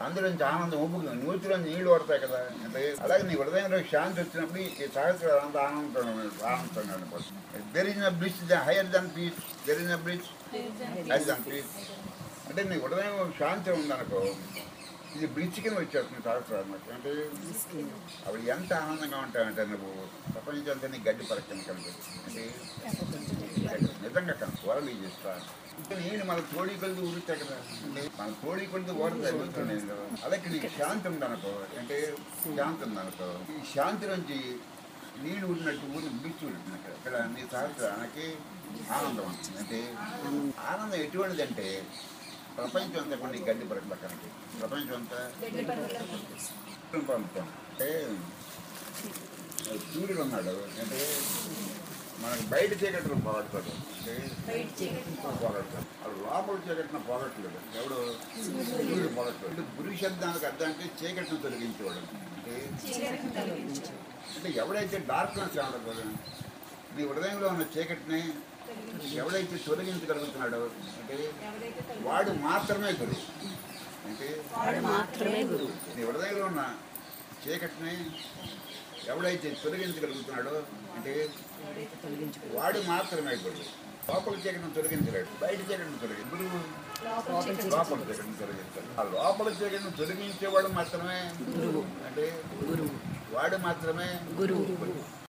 అందులో నుంచి ఆనందం ఉబ్బుకు నూతిలో నీళ్లు పడతాయి కదా అంటే అలాగే నీ హృదయంలో శాంతి వచ్చినప్పుడు ఈ సహస్ర అంత ఆనందం ఆనందంగా అనిపిస్తుంది there is bridge higher than peace there is bridge higher than peace అంటే నీ హృదయం శాంతి ఉందనుకో ఇది బ్రిడ్జ్ కింద వచ్చేస్తుంది సహస్రం అంటే అప్పుడు ఎంత ఆనందంగా ఉంటావంటే నువ్వు ప్రపంచం అంతా నీ గడ్డి పరచని కనిపిస్తుంది అంటే నిజంగా కనుక వరలు చేస్తా నేను మన తోడి కొలిది ఊరుతా కదా అంటే మన తోడి కొలిది ఓడతా వెళ్తున్నాను కదా అలాగే నీకు శాంతి ఉందనుకో అంటే శాంతి ఉందనుకో ఈ శాంతి నుంచి నీళ్ళు ఊరినట్టు ఊరి బీచ్ ఊరినట్టు ఇక్కడ నీ సహస్రానికి ఆనందం వస్తుంది అంటే ఆనందం ఎటువంటిదంటే ప్రపంచం అంతా కొన్ని గడ్డి పరకల కనుక ప్రపంచం అంతా పంపుతాం అంటే సూర్యుడు ఉన్నాడు అంటే మనకి బయట చీకట్లో పోగొడతాడు అంటే పోగొడతాడు అది లోపల చీకటిన పోగొట్టలేదు ఎవడు సూర్యుడు పోగొట్టాడు గురు శబ్దానికి అర్థం అంటే చీకటిని తొలగించేవాడు అంటే అంటే ఎవడైతే డార్క్నెస్ ఉండదు నీ హృదయంలో ఉన్న చీకటిని ఎవడైతే తొలగించగలుగుతున్నాడో అంటే వాడు మాత్రమే గురువు అంటే వాడు మాత్రమే గురువు నీ హృదయంలో ఉన్న చీకటిని ఎవడైతే తొలగించగలుగుతున్నాడో అంటే వాడు మాత్రమే గురువు లోపల చీకటిని తొలగించలేడు బయట చీకటిని తొలగి గురువు లోపల చీకటిని తొలగించాలి ఆ లోపల చీకటిని తొలగించేవాడు మాత్రమే గురువు అంటే గురువు వాడు మాత్రమే గురువు